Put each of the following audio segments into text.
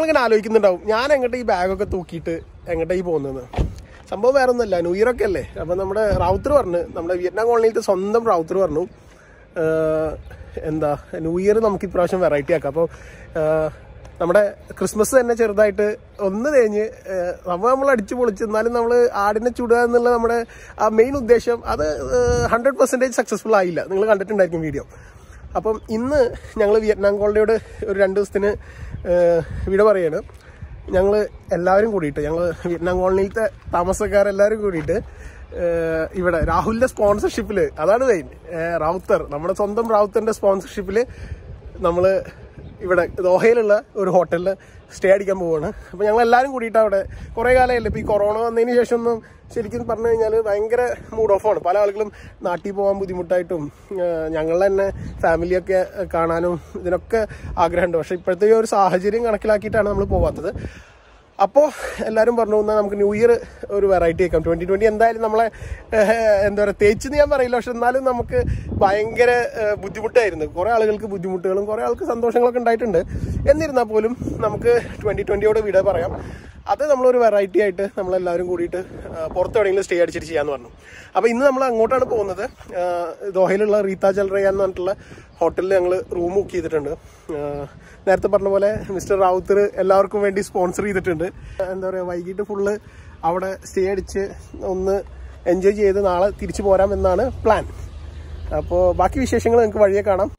നിങ്ങളിങ്ങനെ ആലോചിക്കുന്നുണ്ടാവും ഞാൻ എങ്ങോട്ട് ഈ ബാഗൊക്കെ തൂക്കിയിട്ട് എങ്ങോട്ടാ ഈ പോകുന്നത് സംഭവം വേറെ ഒന്നുമല്ല ന്യൂ ഇയർ ഒക്കെ അല്ലേ അപ്പം നമ്മുടെ റൗത്തർ പറഞ്ഞു നമ്മുടെ വിയറ്റ്നാം കോളനിയിലത്തെ സ്വന്തം റൗത്തർ പറഞ്ഞു ആഹ് എന്താ ന്യൂ ഇയർ നമുക്ക് ഇപ്രാവശ്യം വെറൈറ്റി ആക്കാം അപ്പോൾ നമ്മുടെ ക്രിസ്മസ് തന്നെ ചെറുതായിട്ട് ഒന്ന് കഴിഞ്ഞ് ആഹ് സംഭവം നമ്മൾ അടിച്ചു പൊളിച്ച് എന്നാലും നമ്മൾ ആടിനെ ചുടുക എന്നുള്ള നമ്മുടെ ആ മെയിൻ ഉദ്ദേശം അത് ഹൺഡ്രഡ് പെർസെൻറ്റേജ് സക്സസ്ഫുൾ ആയില്ല നിങ്ങൾ കണ്ടിട്ടുണ്ടായിരിക്കും വീഡിയോ അപ്പം ഇന്ന് ഞങ്ങൾ വിയറ്റ്നാം കോളനിയോട് ഒരു രണ്ട് ദിവസത്തിന് ആഹ് വിട പറയാണ് ഞങ്ങൾ എല്ലാവരും കൂടിയിട്ട് ഞങ്ങൾ വിയറ്റ്നാം കോളനിയിലത്തെ താമസക്കാരെല്ലാവരും കൂടിയിട്ട് ഏഹ് ഇവിടെ രാഹുലിന്റെ സ്പോൺസർഷിപ്പിൽ അതാണ് മെയിൻ റൗത്തർ നമ്മുടെ സ്വന്തം റൗത്തറിന്റെ സ്പോൺസർഷിപ്പിൽ നമ്മൾ ഇവിടെ ദോഹയിലുള്ള ഒരു ഹോട്ടലിൽ സ്റ്റേ അടിക്കാൻ പോവാണ് അപ്പോൾ ഞങ്ങൾ എല്ലാവരും കൂടിയിട്ട് അവിടെ കുറേ കാലമായില്ലേ ഇപ്പോൾ ഈ കൊറോണ വന്നതിന് ശേഷം ഒന്നും ശരിക്കും പറഞ്ഞു കഴിഞ്ഞാൽ ഭയങ്കര മൂഡ് ഓഫാണ് പല ആളുകളും നാട്ടിൽ പോകാൻ ബുദ്ധിമുട്ടായിട്ടും ഏഹ് ഞങ്ങൾ തന്നെ ഫാമിലിയൊക്കെ കാണാനും ഇതിനൊക്കെ ആഗ്രഹമുണ്ട് പക്ഷേ ഇപ്പോഴത്തെ ഈ ഒരു സാഹചര്യം കണക്കിലാക്കിയിട്ടാണ് നമ്മൾ പോവാത്തത് അപ്പോൾ എല്ലാവരും പറഞ്ഞു എന്നാൽ നമുക്ക് ന്യൂ ഇയർ ഒരു വെറൈറ്റി ആക്കാം ട്വൻറ്റി ട്വൻറ്റി എന്തായാലും നമ്മളെ ഏഹ്, എന്താ പറയുക തേച്ചെന്ന് ഞാൻ പറയില്ല പക്ഷെ എന്നാലും നമുക്ക് ഭയങ്കര ഏഹ്, ബുദ്ധിമുട്ടായിരുന്നു കുറേ ആളുകൾക്ക് ബുദ്ധിമുട്ടുകളും കുറേ ആൾക്ക് സന്തോഷങ്ങളൊക്കെ ഉണ്ടായിട്ടുണ്ട് എന്നിരുന്നാൽ പോലും നമുക്ക് ട്വൻറ്റി ട്വൻറ്റിയോട് വിട പറയാം അത് നമ്മളൊരു വെറൈറ്റി ആയിട്ട് നമ്മളെല്ലാവരും കൂടിയിട്ട് ആ, പുറത്ത് എവിടെയെങ്കിലും സ്റ്റേ അടിച്ചിട്ട് ചെയ്യാന്ന് പറഞ്ഞു അപ്പോൾ ഇന്ന് നമ്മൾ അങ്ങോട്ടാണ് പോകുന്നത് ആ, ദോഹയിലുള്ള റീത്ത ജൽറയ എന്ന് പറഞ്ഞിട്ടുള്ള ഹോട്ടലിൽ ഞങ്ങൾ റൂം ബുക്ക് ചെയ്തിട്ടുണ്ട് ആ, നേരത്തെ പറഞ്ഞ പോലെ മിസ്റ്റർ റാവുത്തർ എല്ലാവർക്കും വേണ്ടി സ്പോൺസർ ചെയ്തിട്ടുണ്ട് എന്താ പറയുക വൈകിട്ട് ഫുള്ള് അവിടെ സ്റ്റേ അടിച്ച് ഒന്ന് എൻജോയ് ചെയ്ത് നാളെ തിരിച്ചു പോരാം എന്നാണ് പ്ലാൻ അപ്പോൾ ബാക്കി വിശേഷങ്ങൾ നിങ്ങൾക്ക് വഴിയെ കാണാം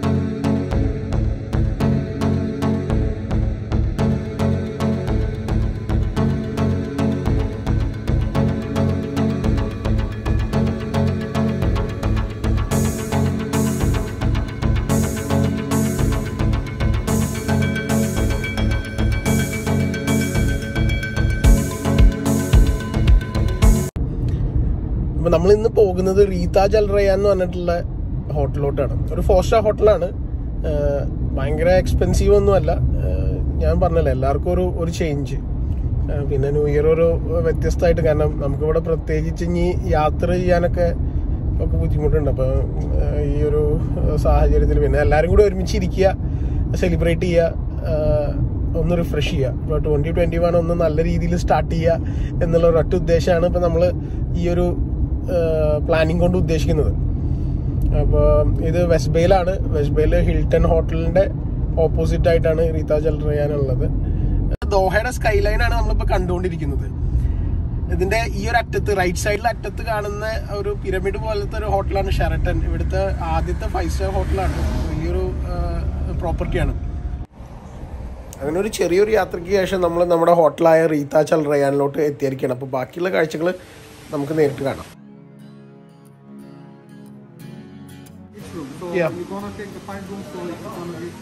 അപ്പൊ നമ്മൾ ഇന്ന് പോകുന്നത് റീത ജൽറയ എന്ന് പറഞ്ഞിട്ടുള്ള ഹോട്ടലിലോട്ടാണ് ഒരു ഫോർ സ്റ്റാർ ഹോട്ടലാണ് ആഹ് ഭയങ്കര എക്സ്പെൻസീവ് ഒന്നുമല്ല ആഹ് ഞാൻ പറഞ്ഞല്ലോ എല്ലാവർക്കും ഒരു ഒരു ചേഞ്ച് പിന്നെ ന്യൂ ഇയർ ഒരു വ്യത്യസ്തമായിട്ട് കാരണം നമുക്കിവിടെ പ്രത്യേകിച്ച് ഇനി യാത്ര ചെയ്യാനൊക്കെ ഒക്കെ ബുദ്ധിമുട്ടുണ്ട് അപ്പൊ ആഹ് ഈ ഒരു സാഹചര്യത്തിൽ പിന്നെ എല്ലാവരും കൂടി ഒരുമിച്ച് ഇരിക്കുക സെലിബ്രേറ്റ് ചെയ്യുക ആഹ് ഒന്ന് റിഫ്രഷ് ചെയ്യുക ഇപ്പോൾ ട്വന്റി ട്വന്റി വൺ ഒന്ന് നല്ല രീതിയിൽ സ്റ്റാർട്ട് ചെയ്യുക എന്നുള്ള ഒരൊറ്റ ഉദ്ദേശമാണ് ഇപ്പൊ നമ്മൾ ഈ ഒരു പ്ലാനിങ് കൊണ്ട് ഉദ്ദേശിക്കുന്നത് അപ്പോൾ ഇത് വെസ്റ്റ് ബെയിലാണ് വെസ്റ്റ് ബെയിൽ ഹിൽട്ടൺ ഹോട്ടലിന്റെ ഓപ്പോസിറ്റ് ആയിട്ടാണ് റീത ജൽറയാനുള്ളത് ദോഹയുടെ സ്കൈ ലൈൻ ആണ് നമ്മളിപ്പോ കണ്ടുകൊണ്ടിരിക്കുന്നത് ഇതിന്റെ ഈ ഒരു അറ്റത്ത് റൈറ്റ് സൈഡിൽ അറ്റത്ത് കാണുന്ന ഒരു പിരമിഡ് പോലത്തെ ഒരു ഹോട്ടലാണ് ഷെറട്ടൺ ഇവിടുത്തെ ആദ്യത്തെ ഫൈവ് സ്റ്റാർ ഹോട്ടലാണ് ഈ ഒരു പ്രോപ്പർട്ടിയാണ് അങ്ങനെ ഒരു ചെറിയൊരു യാത്രയ്ക്ക് ശേഷം നമ്മൾ നമ്മുടെ ഹോട്ടലായ റീത്ത ചൽ റയാനിലോട്ട് എത്തിയിരിക്കുകയാണ് അപ്പോൾ ബാക്കിയുള്ള കാഴ്ചകൾ നമുക്ക് നേരിട്ട് കാണാം So Yeah. you're gonna take the five room, so it's gonna be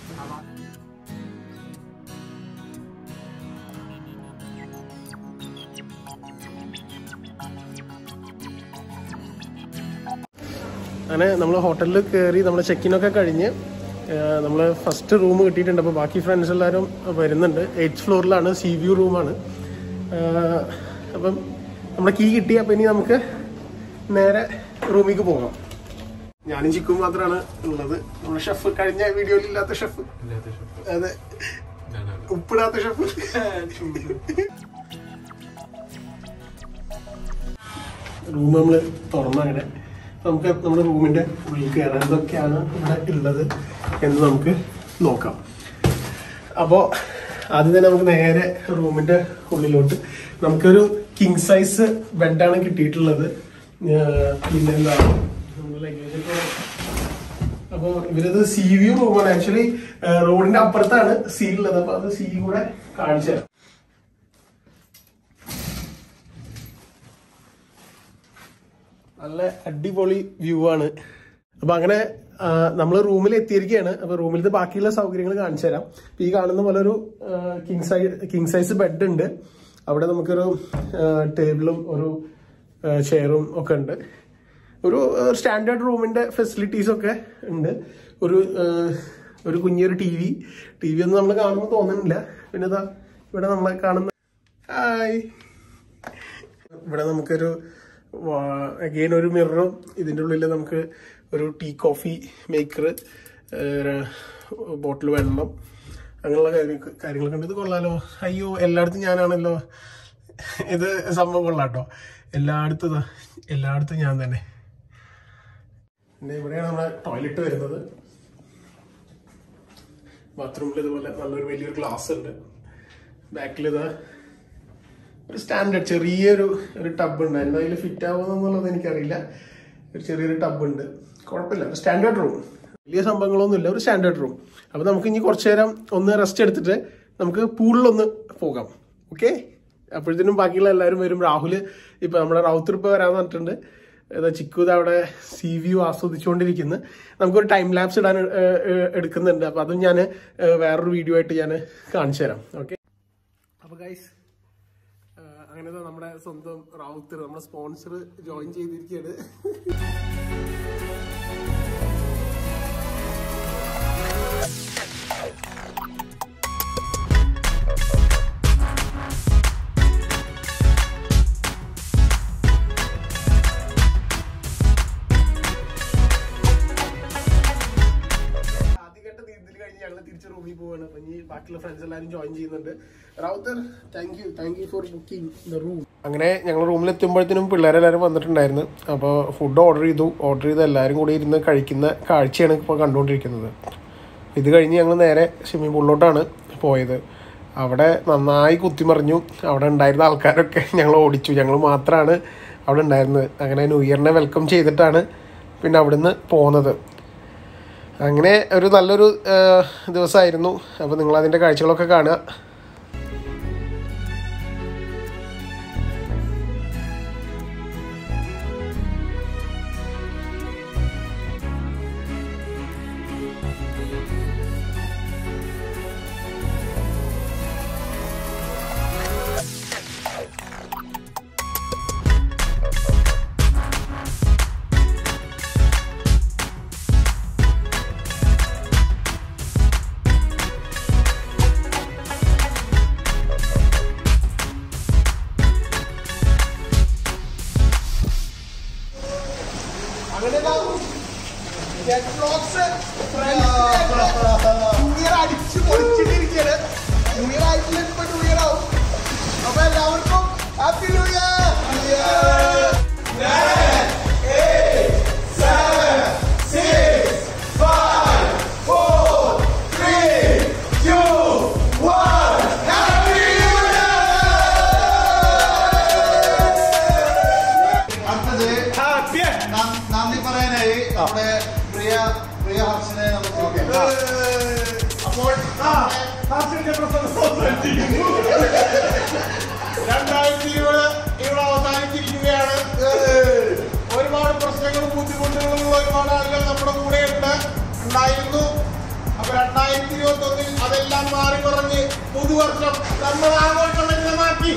അങ്ങനെ നമ്മൾ ഹോട്ടലിൽ കയറി നമ്മൾ ചെക്കിനൊക്കെ കഴിഞ്ഞ് നമ്മൾ ഫസ്റ്റ് റൂം കിട്ടിയിട്ടുണ്ട് അപ്പോൾ ബാക്കി ഫ്രണ്ട്സ് എല്ലാവരും വരുന്നുണ്ട് എയ്റ്റ് ഫ്ലോറിലാണ് സി വ്യൂ റൂമാണ് അപ്പം നമ്മുടെ കീ കിട്ടി അപ്പം ഇനി നമുക്ക് നേരെ റൂമിലേക്ക് പോകാം ഞാനും ചിക്കും മാത്രമാണ് ഉള്ളത് നമ്മുടെ ഷെഫ് കഴിഞ്ഞ വീഡിയോയിൽ ഇല്ലാത്ത ഷെഫ് അതെ ഉപ്പിടാത്ത ഷെഫ് റൂം നമ്മൾ തുറന്നങ്ങനെ നമുക്ക് നമ്മുടെ റൂമിന്റെ ഉള്ളിൽ കയറാൻ എന്തൊക്കെയാണ് ഇവിടെ ഉള്ളത് എന്ന് നമുക്ക് നോക്കാം അപ്പോൾ ആദ്യം തന്നെ നമുക്ക് നേരെ റൂമിന്റെ ഉള്ളിലോട്ട് നമുക്കൊരു കിങ് സൈസ് ബെഡാണ് കിട്ടിയിട്ടുള്ളത് ഏർ പിന്നെന്താ നമ്മുടെ ലഗേജ് ഒക്കെ അപ്പോൾ ഇവരത് സി വ്യൂ റൂമാണ് ആക്ച്വലി റോഡിന്റെ അപ്പുറത്താണ് സീ ഉള്ളത് അപ്പൊ അത് സീ കൂടെ കാണിച്ചു തരാം നല്ല അടിപൊളി വ്യൂ ആണ് അപ്പൊ അങ്ങനെ നമ്മൾ റൂമിൽ എത്തിയിരിക്കുകയാണ് അപ്പൊ റൂമിലത്തെ ബാക്കിയുള്ള സൗകര്യങ്ങൾ കാണിച്ചു തരാം ഇപ്പൊ ഈ കാണുന്ന പോലെ ഒരു king side king size bed ഉണ്ട് അവിടെ നമുക്കൊരു ടേബിളും ഒരു ചെയറും ഒക്കെ ഉണ്ട് ഒരു സ്റ്റാൻഡേർഡ് റൂമിന്റെ ഫെസിലിറ്റീസ് ഒക്കെ ഉണ്ട് ഒരു ആ, ഒരു കുഞ്ഞൊരു ടി വി ടി വി ഒന്നും നമ്മൾ കാണുമ്പോൾ തോന്നുന്നില്ല പിന്നെ ഇതാ ഇവിടെ നമ്മളെ കാണുന്ന ഹായ് ഇവിടെ നമുക്കൊരു അഗെയിൻ ഒരു മിററും ഇതിൻ്റെ ഉള്ളിൽ നമുക്ക് ഒരു ടീ കോഫി മേക്കർ ബോട്ടിൽ വെള്ളം അങ്ങനെയുള്ള കാര്യ- കാര്യങ്ങളൊക്കെ ഉണ്ട് ഇത് കൊള്ളാലോ അയ്യോ എല്ലായിടത്തും ഞാനാണല്ലോ ഇത് സംഭവം കൊള്ളാട്ടോ എല്ലായിടത്തും ഇതാ, എല്ലായിടത്തും ഞാൻ തന്നെ പിന്നെ ഇവിടെയാണ് നമ്മുടെ ടോയ്ലറ്റ് വരുന്നത് ബാത്റൂമിൽ ഇതുപോലെ നല്ലൊരു വലിയൊരു ഗ്ലാസ് ഉണ്ട് ബാക്കിൽ ഇതാ ഒരു സ്റ്റാൻഡേർഡ് ചെറിയൊരു ഒരു ടബ് ഉണ്ട് എന്തായാലും ഫിറ്റ് ആവുമെന്നുള്ളത് എനിക്കറിയില്ല ഒരു ചെറിയൊരു ടബ് ഉണ്ട് കുഴപ്പമില്ല ഒരു സ്റ്റാൻഡേർഡ് റൂം വലിയ സംഭവങ്ങളൊന്നുമില്ല ഒരു സ്റ്റാൻഡേർഡ് റൂം അപ്പോൾ നമുക്ക് ഇനി കുറച്ചു നേരം ഒന്ന് റെസ്റ്റ് എടുത്തിട്ട് നമുക്ക് പൂളിലൊന്ന് പോകാം ഓക്കെ അപ്പോഴത്തേനും ബാക്കിയുള്ള എല്ലാവരും വരും രാഹുൽ ഇപ്പം നമ്മുടെ റൗത്തർ ഇപ്പോൾ വരാൻ പറഞ്ഞിട്ടുണ്ട് ഏതാ ചിക്കു ഇത് അവിടെ സി വ്യൂ ആസ്വദിച്ചുകൊണ്ടിരിക്കുന്നു നമുക്കൊരു ടൈം ലാപ്സ് ഇടാൻ ഏ, ഏ, എടുക്കുന്നുണ്ട് അപ്പോൾ അതും ഞാൻ വേറൊരു വീഡിയോ ആയിട്ട് ഞാൻ കാണിച്ചു തരാം ഓക്കെ അപ്പോൾ ഗൈസ് അങ്ങനെ ദാ നമ്മുടെ സ്വന്തം റൗത്തർ നമ്മുടെ സ്പോൺസർ ജോയിൻ ചെയ്തിരിക്കുകയാണ് ആദ്യഘട്ട നീന്തൽ കഴിഞ്ഞ് ഞങ്ങൾ തിരിച്ച് റൂമിൽ പോവാണ് അപ്പൊ ഇനി ബാക്കിയുള്ള ഫ്രണ്ട്സ് എല്ലാവരും ജോയിൻ ചെയ്യുന്നുണ്ട് റൗത്തർ thank you thank you for booking the room അങ്ങനെ ഞങ്ങൾ റൂമിൽ എത്തുമ്പോഴത്തേനും പിള്ളേരെല്ലാവരും വന്നിട്ടുണ്ടായിരുന്നു അപ്പോൾ ഫുഡ് ഓർഡർ ചെയ്തു ഓർഡർ ചെയ്ത് എല്ലാവരും കൂടി ഇരുന്ന് കഴിക്കുന്ന കാഴ്ചയാണ് ഇപ്പോൾ കണ്ടുകൊണ്ടിരിക്കുന്നത് ഇത് കഴിഞ്ഞ് ഞങ്ങൾ നേരെ സ്വിമ്മിംഗ് പൂളിലോട്ടാണ് പോയത് അവിടെ നന്നായി കുത്തിമറിഞ്ഞു അവിടെ ഉണ്ടായിരുന്ന ആൾക്കാരൊക്കെ ഞങ്ങൾ ഓടിച്ചു ഞങ്ങൾ മാത്രമാണ് അവിടെ ഉണ്ടായിരുന്നത് അങ്ങനെ ന്യൂ ഇയറിനെ വെൽക്കം ചെയ്തിട്ടാണ് പിന്നെ അവിടുന്ന് പോകുന്നത് അങ്ങനെ ഒരു നല്ലൊരു ആ, ദിവസമായിരുന്നു അപ്പോൾ നിങ്ങൾ അതിൻ്റെ കാഴ്ചകളൊക്കെ കാണുക അങ്ങനെ അടിച്ചു പൊളിച്ചിട്ടിരിക്കുകയാണ് ന്യൂ ഇയർ ആയിട്ടില്ല ഇപ്പൊ ന്യൂ ഇയർ ആവും അപ്പൊ എല്ലാവർക്കും ഹാപ്പി ന്യൂ ഇയർ അടുത്തത് ന- നന്ദി പറയാനായി നമ്മുടെ പ്രിയ പ്രിയ ഹർഷനെ നമുക്ക് അപ്പോൾ ഹാസിന്റെ പ്രസംഗം രണ്ടായിരത്തി ഇരുപത് ഇവിടെ അവസാനിച്ചിരിക്കുകയാണ് ഒരുപാട് പ്രശ്നങ്ങളും ബുദ്ധിമുട്ടുകളും ഉള്ള ഒരുപാട് ആളുകൾ നമ്മുടെ കൂടെ ഉണ്ട് ഉണ്ടായിരുന്നു അപ്പൊ രണ്ടായിരത്തി ഇരുപത്തി ഒന്നിൽ അതെല്ലാം മാറി കുറഞ്ഞ് പുതുവർഷം നമ്മൾ ആഘോഷമാക്കി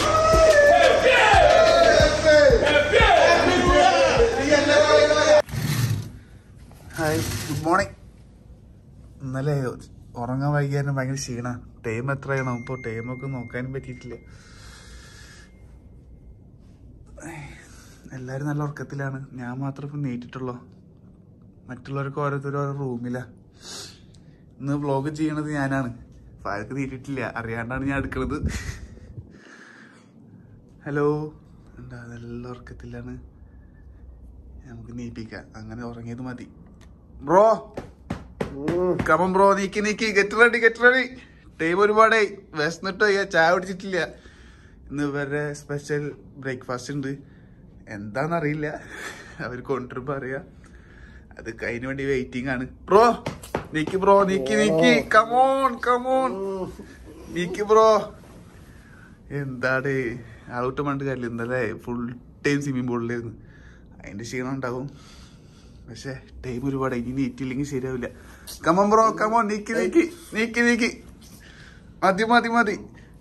ഹായ് ഗുഡ് മോർണിംഗ് ഇന്നലെ ഉറങ്ങാൻ വൈകിയാലും ഭയങ്കര ക്ഷീണ ടൈം എത്രയാണോ ഇപ്പോൾ ടൈമൊക്കെ നോക്കാനും പറ്റിയിട്ടില്ല എല്ലാവരും നല്ല ഉറക്കത്തിലാണ് ഞാൻ മാത്രം ഇപ്പം നീറ്റിട്ടുള്ളൂ മറ്റുള്ളവർക്ക് ഓരോരുത്തരും ഓരോ റൂമിലാ ഇന്ന് വ്ളോഗ് ചെയ്യണത് ഞാനാണ് ഫാർക്ക് നീറ്റിട്ടില്ല അറിയാണ്ടാണ് ഞാൻ എടുക്കണത് ഹലോ എന്താ നല്ല ഉറക്കത്തിലാണ് നമുക്ക് നീപ്പിക്കാം അങ്ങനെ ഉറങ്ങിയത് മതി ബ്രോ കമൻ ബ്രോ നീക്കി നീക്കി get ready get ready time ഒരുപാടായി വിശന്നിട്ട് വയ്യ ചായ കുടിച്ചിട്ടില്ല ഇന്ന് ഇവരുടെ സ്പെഷ്യൽ ബ്രേക്ക്ഫാസ്റ്റ് ഉണ്ട് എന്താണെന്നറിയില്ല അവർ കൊണ്ടുവരുമ്പോ അറിയാം അത് അതിന് വേണ്ടി വെയിറ്റിംഗ് ആണ് ബ്രോ നീക്കി ബ്രോ നീക്കി നീക്കി കമോൺ കമോൺ നീക്കി ബ്രോ എന്താണ് ഔട്ട് പണ്ട് കാര്യമില്ല ഇന്നലെ ഫുൾ ടൈം സ്വിമ്മിംഗ് പൂളിലായിരുന്നു അതിന്റെ ക്ഷീണം ഉണ്ടാവും പക്ഷെ ടൈം ഒരുപാട് ഇനി ഇറ്റില്ലെങ്കിൽ ശരിയാവില്ല കമോൺ ബ്രോ കമോൺ നീക്കി നീക്കി നീക്കി നീക്കി മതി മതി മതി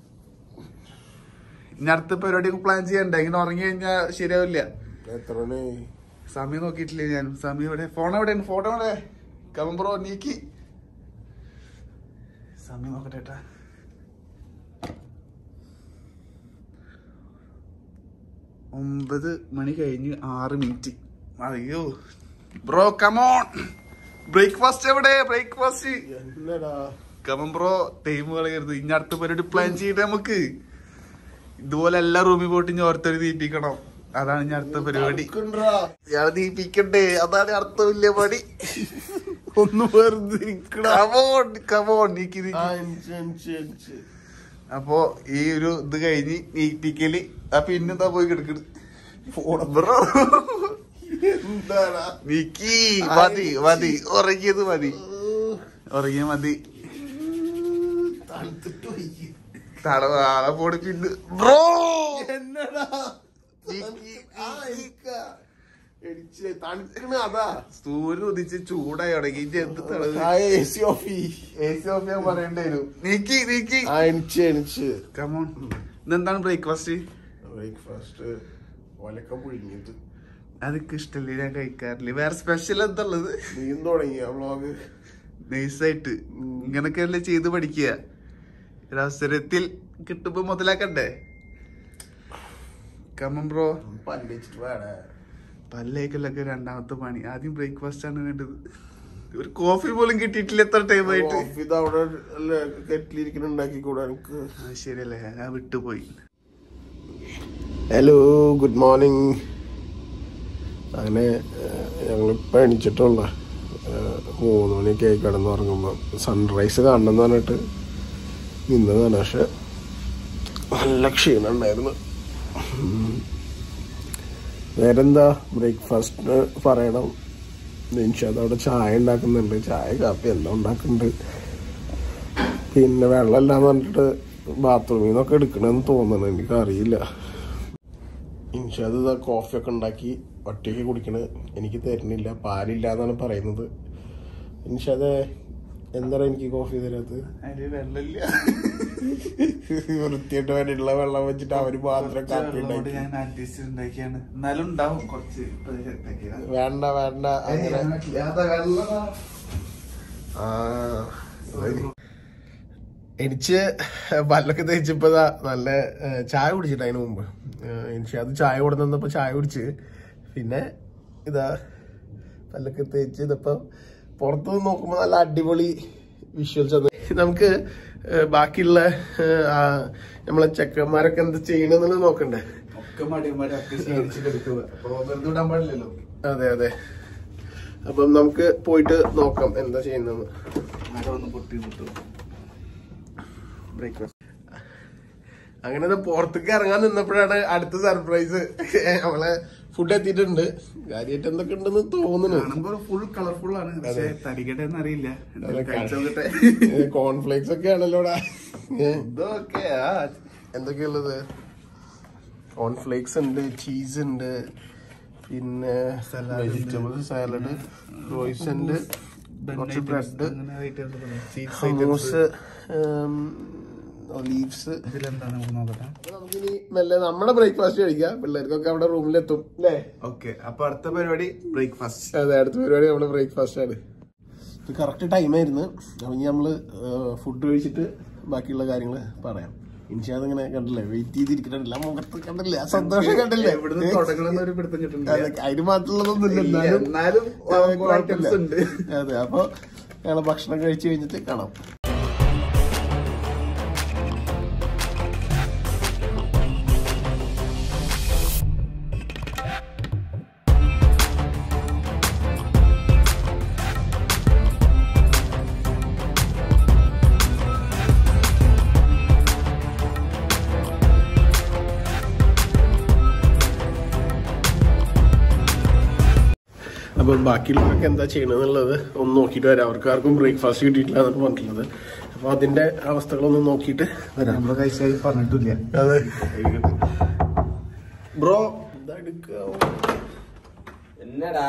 ഇനി അടുത്ത പരിപാടി പ്ലാൻ ചെയ്യണ്ട ഇങ്ങനെ ഉറങ്ങി കഴിഞ്ഞാൽ ശരിയാവില്ല എത്ര സമയം നോക്കിയിട്ടില്ല ഞാൻ സമയം എവിടെ ഫോൺ എവിടെയാണ് ഫോൺ എവിടെ കമോൺ ബ്രോ നീക്കി സമയം നോക്കട്ടെ ഏട്ടാ ഒമ്പത് മണി കഴിഞ്ഞ് ആറ് മിനിറ്റ് അയ്യോ ബ്രോ കമോൺ ബ്രേക്ക്ഫാസ്റ്റ് എവിടെ ബ്രേക്ക്ഫാസ്റ്റ് എന്നടാ കമൻ ബ്രോ ടൈം കളയരുത് ഇനി അടുത്ത പരിപാടി പ്ലാൻ ചെയ്യട്ടെ നമുക്ക് ഇതുപോലെ എല്ലാ റൂമിൽ പോയിട്ട് ഇനി ഓരോരുത്തർ തീറ്റിക്കണം അതാണ് ഇനി അടുത്ത പരിപാടി ഇയാളെ തീപ്പിക്കണ്ടേ അതാണ് അർത്ഥമില്ല പണി ഒന്ന് വെറുതെ ഇരിക്കടാ. കമോൺ കമോൺ നീക്കി നീക്കി ആ, എനിക്ക്, എനിക്ക്, എനിക്ക്. അപ്പോ ഈ ഒരു ഇത് കഴിഞ്ഞ് നീപ്പിക്കല് ആ പിന്നെന്താ പോയി കിടക്കണ് ബ്രോ എന്താടാ നീക്കി മതി മതി ഉറങ്ങിയത് മതി ഉറങ്ങിയ മതി തണുത്തിട്ട് വയ്യ. തടവാളെ പോടി പിന്നെ ബ്രോ എന്നടാ നീക്കി, ആ, എനിക്കാ. എനിക്ക് തണുക്കണ അതാ സൂര്യൻ ഉദിച്ച് ചൂടായി തുടങ്ങി ഇജ്ജ് എന്ത് തടവ് ആ എ സി ഓഫ് ചെയ്യ്. എ സി ഓഫ് ഞാൻ പറയേണ്ടി വരും നീക്കി നീക്കി ആ എനിക്ക് എനിക്ക് കമോൺ ഇന്നെന്താണ് ബ്രേക്ക്ഫാസ്റ്റ് ബ്രേക്ക്ഫാസ്റ്റ് ഒലക്ക പുഴുങ്ങിയത് അതൊക്കെ ഇഷ്ടല്ലേ ഞാൻ കഴിക്കാറില്ല വേറെ സ്പെഷ്യൽ എന്താ ഉള്ളത് നീയും തുടങ്ങിയ വ്ളോഗ് നൈസായിട്ട് ഇങ്ങനൊക്കെ അല്ലേ ചെയ്ത് പഠിക്കുക ഒരവസരത്തിൽ കിട്ടുമ്പോ മുതലാക്കണ്ടേ കമൻ ബ്രോ പല്ലിച്ചിട്ട് വേണേ പല്ലേക്കലൊക്കെ രണ്ടാമത്തെ പണി ആദ്യം ബ്രേക്ക്ഫാസ്റ്റ് ആണ് വേണ്ടത് ഒരു കോഫി പോലും കിട്ടിയിട്ടില്ല എത്ര ടൈം ആയിട്ട് കോഫി ഇത് അവിടെ കെറ്റിലിരിക്കുന്ന ഉണ്ടാക്കി കൂടാ എനിക്ക് ആ, ശരിയല്ലേ ഞാൻ വിട്ടുപോയി ഹലോ ഗുഡ് മോർണിംഗ് അങ്ങനെ ഞങ്ങളിപ്പോൾ എണിച്ചിട്ടുള്ള മൂന്ന് മണിയൊക്കെ ആയി കിടന്നുറങ്ങുമ്പോൾ സൺറൈസ് കാണണം എന്ന് പറഞ്ഞിട്ട് നിന്നതാണ് പക്ഷെ നല്ല ക്ഷീണം ഉണ്ടായിരുന്നു ഉം. വേറെന്താ ബ്രേക്ക്ഫാസ്റ്റിന് പറയണം നിമിഷം അവിടെ ചായ ഉണ്ടാക്കുന്നുണ്ട് ചായ കാപ്പി എല്ലാം ഉണ്ടാക്കുന്നുണ്ട് പിന്നെ വെള്ളമില്ലാന്ന് പറഞ്ഞിട്ട് ബാത്റൂമിൽ നിന്നൊക്കെ എടുക്കണമെന്ന് തോന്നണം എനിക്കറിയില്ല ഇൻഷാദ് ഇതാ കോഫിയൊക്കെ ഉണ്ടാക്കി ഒറ്റയ്ക്ക് കുടിക്കണ് എനിക്ക് തരുന്നില്ല പാലില്ല എന്നാണ് പറയുന്നത് ഇൻഷാദ് എന്താണ് എനിക്ക് കോഫി തരാത്തത് അതില് വെള്ളമില്ല വൃത്തിയായിട്ട് വേണ്ടിയിട്ടുള്ള വെള്ളം വെച്ചിട്ട് അവര് മാത്രം കാപ്പി അതുകൊണ്ട് ഉണ്ടാക്കി ഞാൻ അഡ്ജസ്റ്റ് ഉണ്ടാക്കിയാണ് എന്നാലും ഉണ്ടാവും കുറച്ച് ഇപ്പൊ ഇത് സെറ്റാക്കിയതാ. വേണ്ട വേണ്ട അങ്ങനെ ഏയ്, പറ്റില്ല. അതാ വെള്ളം. ആ ഇത് എനിക്ക് പല്ലൊക്കെ തേച്ചപ്പോ ദാ നല്ല ഏ, ചായ കുടിച്ചിട്ട് അതിന് മുമ്പ് എനിക്ക് അത് ചായ കൊടുന്നപ്പോ ചായ കുടിച്ച് പിന്നെ ഇതാ പല്ലൊക്കെ തേച്ച് ഇതിപ്പോ പുറത്ത് നിന്ന് നോക്കുമ്പോ നല്ല അടിപൊളി വിഷ്വൽസ് അത് നമുക്ക് ഏ, ബാക്കിയുള്ള ഏ, ആ, നമ്മളെ ചെക്കന്മാരൊക്കെ എന്താ ചെയ്യണെന്നുള്ളത് നോക്കണ്ടേ ഒക്കെ മടിയന്മാരെ ഒക്കെ ക്ഷീണിച്ചിട്ട് എടുക്കുക അപ്പൊ വെറുതെ വിടാൻ പാടില്ലല്ലോ അതെ അതെ അപ്പം നമുക്ക് പോയിട്ട് നോക്കാം എന്താ ചെയ്യുന്നതെന്ന് അവിടെ ഒന്ന് പൊട്ടി കിട്ടും ബ്രേക്ക്ഫാസ്റ്റ് അങ്ങനെ ദാ പുറത്തേക്ക് ഇറങ്ങാൻ നിന്നപ്പോഴാണ് അടുത്ത സർപ്രൈസ് നമ്മളെ ഫുഡ് എത്തിയിട്ടുണ്ട് കാര്യമായിട്ട് എന്തൊക്കെ ഉണ്ടെന്ന് തോന്നുന്നു കാണുമ്പോ ഫുൾ കളർഫുൾ ആണ് പക്ഷെ തടിക്കട്ടെ എന്നറിയില്ല അതെ, കഴിച്ചോക്കട്ടെ കോൺഫ്ലേക്സ് ഒക്കെ ആണല്ലോടാ ഏ, ഇതൊക്കെയാ എന്തൊക്കെയുള്ളത് കോൺഫ്ലേക്സ് ഉണ്ട് ചീസ് ഉണ്ട് പിന്നെ വെജിറ്റബിൾ സാലഡ് റോയ്സ് ഉണ്ട് കുറച്ച് ബ്രെഡ് ഹമൂസ് ഒലീവ്സ് ഇതിലെന്താണ് നമുക്ക് നോക്കട്ടെ നമുക്കിനി മെല്ലെ നമ്മുടെ ബ്രേക്ക്ഫാസ്റ്റ് കഴിക്കാം പിള്ളേർക്കൊക്കെ അവിടെ റൂമിലെത്തും അല്ലേ ഓക്കെ അപ്പൊ അടുത്ത പരിപാടി ബ്രേക്ക്ഫാസ്റ്റ് അതെ അടുത്ത പരിപാടി നമ്മുടെ ബ്രേക്ക്ഫാസ്റ്റ് ആണ് ഇത് കറക്റ്റ് ടൈമായിരുന്നു അപ്പം ഇനി നമ്മള് ഫുഡ് കഴിച്ചിട്ട് ബാക്കിയുള്ള കാര്യങ്ങൾ പറയാം ഇൻഷാദ് ഇങ്ങനെ കണ്ടില്ലേ വെയിറ്റ് ചെയ്തിരിക്കണില്ല മുഖത്ത് കണ്ടില്ലേ ആ സന്തോഷം കണ്ടില്ലേ എവിടുന്ന് തുടങ്ങണമെന്ന് ഒരു പിടുത്തം കിട്ടുന്നില്ല അതെ, അതിന് മാത്രമുള്ളതൊന്നുമില്ല എന്നാലും എന്നാലും ആ, കുറെ കുഴപ്പമില്ല. items ഉണ്ട്. അതെ അപ്പൊ ഞങ്ങൾ ഭക്ഷണം കഴിച്ചു കഴിഞ്ഞിട്ട് കാണാം അപ്പം ബാക്കിയുള്ളവർക്ക് എന്താ ചെയ്യണമെന്നുള്ളത് ഒന്ന് നോക്കിയിട്ട് വരാം അവർക്ക് ആർക്കും ബ്രേക്ക്ഫാസ്റ്റ് കിട്ടിയിട്ടില്ല എന്നാണ് പറഞ്ഞിട്ടുള്ളത് അപ്പൊ അതിന്റെ അവസ്ഥകളൊന്ന് നോക്കിയിട്ട് വരാം നമ്മള് കഴിച്ചാൽ പറഞ്ഞിട്ടില്ല അതെ ബ്രോ എന്താ എടുക്കുക എന്നടാ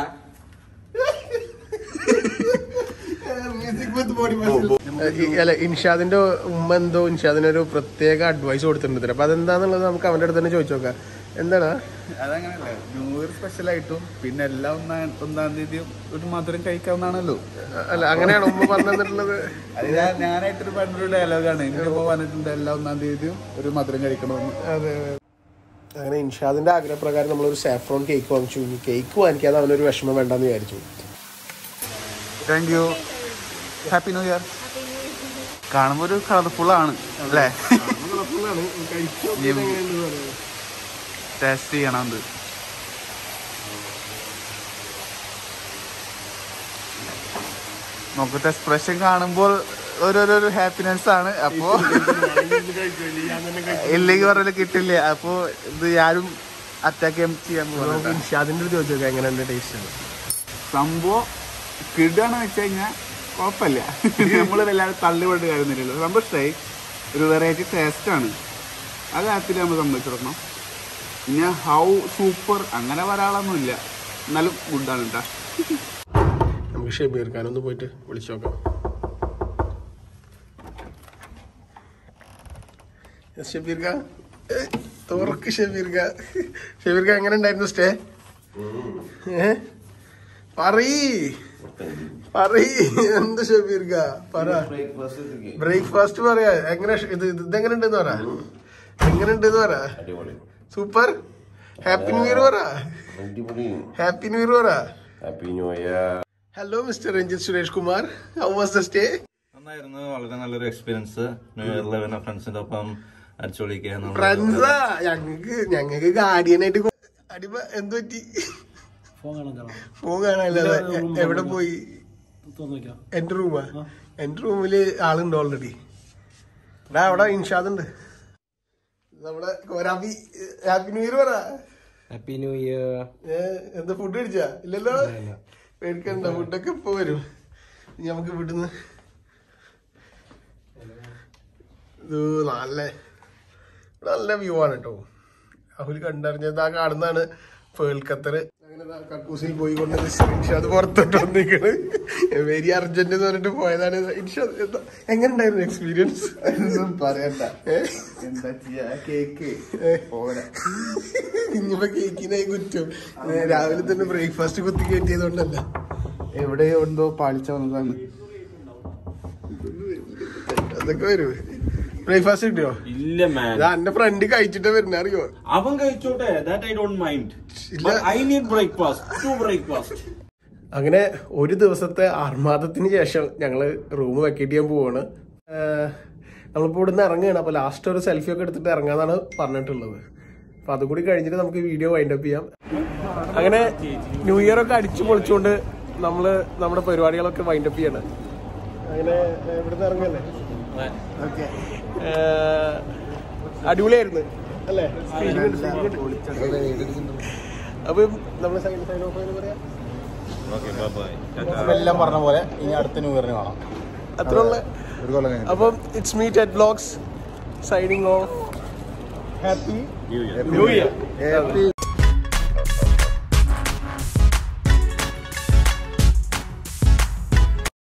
അല്ല ഇൻഷാദിന്റെ ഉമ്മ എന്തോ ഇൻഷാദിനൊരു പ്രത്യേക അഡ്വൈസ് കൊടുത്തിട്ടുണ്ട് ഇതിന്. അപ്പൊ അതെന്താന്നുള്ളത് നമുക്ക് അവന്റെ അടുത്ത് തന്നെ ചോദിച്ചു നോക്കാം എന്താണ് അതങ്ങനല്ലേ ന്യൂ ഇയർ സ്പെഷ്യൽ ആയിട്ടും പിന്നെ എല്ലാ ഒന്നാം ഒന്നാം തീയതിയും ഒരു മധുരം കഴിക്കാവുന്നതാണല്ലോ അല്ല അങ്ങനെയാണ് ഉമ്മ പറഞ്ഞു തന്നിട്ടുള്ളത് അത് ഞാൻ ഞാനായിട്ടൊരു പണ്ടൊരു ഡയലോഗാണ് എന്റെ ഉമ്മ പറഞ്ഞിട്ടുണ്ട് എല്ലാ ഒന്നാം തീയതിയും ഒരു മധുരം കഴിക്കണമെന്ന് അതെ അതെ. അങ്ങനെ ഇൻഷാദിന്റെ ആഗ്രഹപ്രകാരം നമ്മളൊരു സാഫ്രോൺ കേക്ക് വാങ്ങിച്ചു ഇനി കേക്ക് വാങ്ങിക്കാതെ അവനൊരു വിഷമം വേണ്ടെന്ന് വിചാരിച്ചു thank you happy new year കാണുമ്പോ ഒരു കളർഫുൾ ആണ് അല്ലേ കുഴപ്പമില്ലാണ് കഴിച്ചു നോക്കിയിട്ട് എങ്ങനെയുണ്ടെന്ന് പറയാം ടേസ്റ്റ് ചെയ്യണം ഇത് നമുക്കത്തെ എക്സ്പ്രഷൻ കാണുമ്പോൾ ഓരോരോ ഹാപ്പിനെസ് ആണ് അപ്പോ ഇല്ലെങ്കിൽ പറഞ്ഞാൽ കിട്ടില്ല അപ്പോ ഇത് ആരും അറ്റാക്ക് ചെയ്യാൻ പോകുന്നത് നമുക്ക് ഇൻഷാദിന്റെ അടുത്ത് ചോദിച്ചു നോക്കാം എങ്ങനെയുണ്ട് ടേസ്റ്റ് ആണ് സംഭവം കിടാന്ന് വെച്ച് കഴിഞ്ഞാൽ കുഴപ്പമില്ല നമ്മൾ വല്ലാതെ തള്ളിപെട്ട് കാര്യമൊന്നുമില്ലല്ലോ സംഭവം ഇഷ്ടമായി ഒരു വെറൈറ്റി ടേസ്റ്റാണ് ആ കാര്യത്തിൽ നമ്മൾ സമ്മതിച്ചിടണം പിന്നെ ഹൗ സൂപ്പർ അങ്ങനെ പറയാളൊന്നുമില്ല എന്നാലും ഗുഡാണ് കേട്ടോ നമുക്ക് ഷെബീർ ഖാൻ ഒന്ന് പോയിട്ട് വിളിച്ചു നോക്കാം Yes, ഷബീർ ഖാൻ ഏയ്, തുറക്ക് ഷബീർ ഖാൻ ഷബീർ ഖാൻ എങ്ങനെ ഉണ്ടായിരുന്നു സ്റ്റേ ഏ പറയ് പറയ് എന്ത് ഷബീർ ഖാ പറ ബ്രേക്ക്ഫാസ്റ്റ് പറയാ എങ്ങനെ ഷ- ഇത് ഇത് ഇതെങ്ങനെ ഉണ്ടെന്ന് പറ എങ്ങനെ ഉണ്ടെന്ന് പറ അടിപൊളി സൂപ്പർ ഹാപ്പി ന്യൂ ഇയർ പറ അടിപൊളി ഹാപ്പി ന്യൂ ഇയർ പറ happy new year hello mister Ranjith Suresh Kumar how was the stay നന്നായിരുന്നു വളരെ നല്ലൊരു എക്സ്പീരിയൻസ് ന്യൂ ഇയറിൽ പിന്നെ ഫ്രണ്ട്സിന്റെ ഒപ്പം അടിച്ചുപൊളിക്കുക നമ്മള് ഫ്രണ്ട്സാ ഞങ്ങക്ക് ഞങ്ങക്ക് ഗാർഡിയനായിട്ട് കൊ- അടിമ എന്ത് പറ്റി ഫോൺ കാണാനല്ലാതെ എ- എവിടെ പോയി എന്റെ റൂമാ എന്റെ റൂമില് ആളുണ്ട് ഓൾറെഡി എടാ അവിടെ ഇൻഷാദ് ഉണ്ട് നമ്മുടെ കോരാബി ഹാപ്പി ന്യൂ ഇയർ പറ ഹാപ്പി ന്യൂ ഇയർ ഏ, എന്താ ഫുഡ് കഴിച്ചാ ഇല്ലല്ലോ പേടിക്കണ്ട ഫുഡൊക്കെ ഇപ്പൊ വരും ഇനി നമുക്ക് ഇവിടുന്ന് ഇത് നല്ല ഇവിടെ നല്ല വ്യൂ ആണ് കേട്ടോ രാഹുൽ കണ്ടറിഞ്ഞത് ആ കാണുന്നതാണ് പേൾ ഖത്തർ അങ്ങനെ ദാ കക്കൂസിൽ പോയി കൊണ്ട് ഇൻഷാദ് പുറത്തോട്ട് വന്നിരിക്കണ് വെരി അർജന്റ് എന്ന് പറഞ്ഞിട്ട് പോയതാണ് ഇൻഷാദ് എന്താ എങ്ങനെ ഉണ്ടായിരുന്നു എക്സ്പീരിയൻസ് ഒന്നും പറയണ്ട എന്താ ചെയ്യാ കേക്ക് പോരാ ഇനിയിപ്പോ കേക്കിനായി കുറ്റം ഏ, രാവിലെ തന്നെ ബ്രേക്ക്ഫാസ്റ്റ് കുത്തി കയറ്റിയതുകൊണ്ടല്ല എവിടെ എന്തോ പാളിച്ച വന്നതാണ് അതൊക്കെ വരും ബ്രേക്ക്ഫാസ്റ്റ് കിട്ടിയോ ഇല്ല മാൻ ഇതാ എന്റെ ഫ്രണ്ട് കഴിച്ചിട്ട് വരുന്ന അറിയോ അവൻ കഴിച്ചോട്ടെ ദാറ്റ് ഐ ഡോണ്ട് മൈൻഡ് ഇല്ല. I need breakfast to breakfast അങ്ങനെ ഒരു ദിവസത്തെ ആർമാദത്തിന് ശേഷം ഞങ്ങള് റൂം വെക്കേറ്റ് ചെയ്യാൻ പോവാണ് ഏഹ് നമ്മളിപ്പോ ഇവിടുന്ന് ഇറങ്ങുകയാണ് അപ്പൊ ലാസ്റ്റ് ഒരു സെൽഫി ഒക്കെ എടുത്തിട്ട് ഇറങ്ങാന്നാണ് പറഞ്ഞിട്ടുള്ളത് അപ്പൊ അതും കൂടി കഴിഞ്ഞിട്ട് നമുക്ക് വീഡിയോ വൈൻഡ് അപ്പ് ചെയ്യാം അങ്ങനെ ന്യൂ ഇയർ ഒക്കെ അടിച്ചു പൊളിച്ചുകൊണ്ട് നമ്മള് നമ്മുടെ പരിപാടികളൊക്കെ വൈൻഡ് അപ്പ് ചെയ്യണം അങ്ങനെ ഏഹ് ഇവിടുന്ന് ഇറങ്ങല്ലേ ഓക്കെ അടിപൊളിയായിരുന്നു അല്ലേ അപ്പൊ നമ്മള് സൈൻ സൈൻ ഓഫ് എന്ന് പറയാം എല്ലാം പറഞ്ഞ പോലെ ഇനി അടുത്ത ന്യൂ ഇയറിന് കാണാം അത്ര ഉള്ള ഒരു കൊല്ലം കഴിഞ്ഞിട്ട് അപ്പം it's meet at vlogs signing off happy new year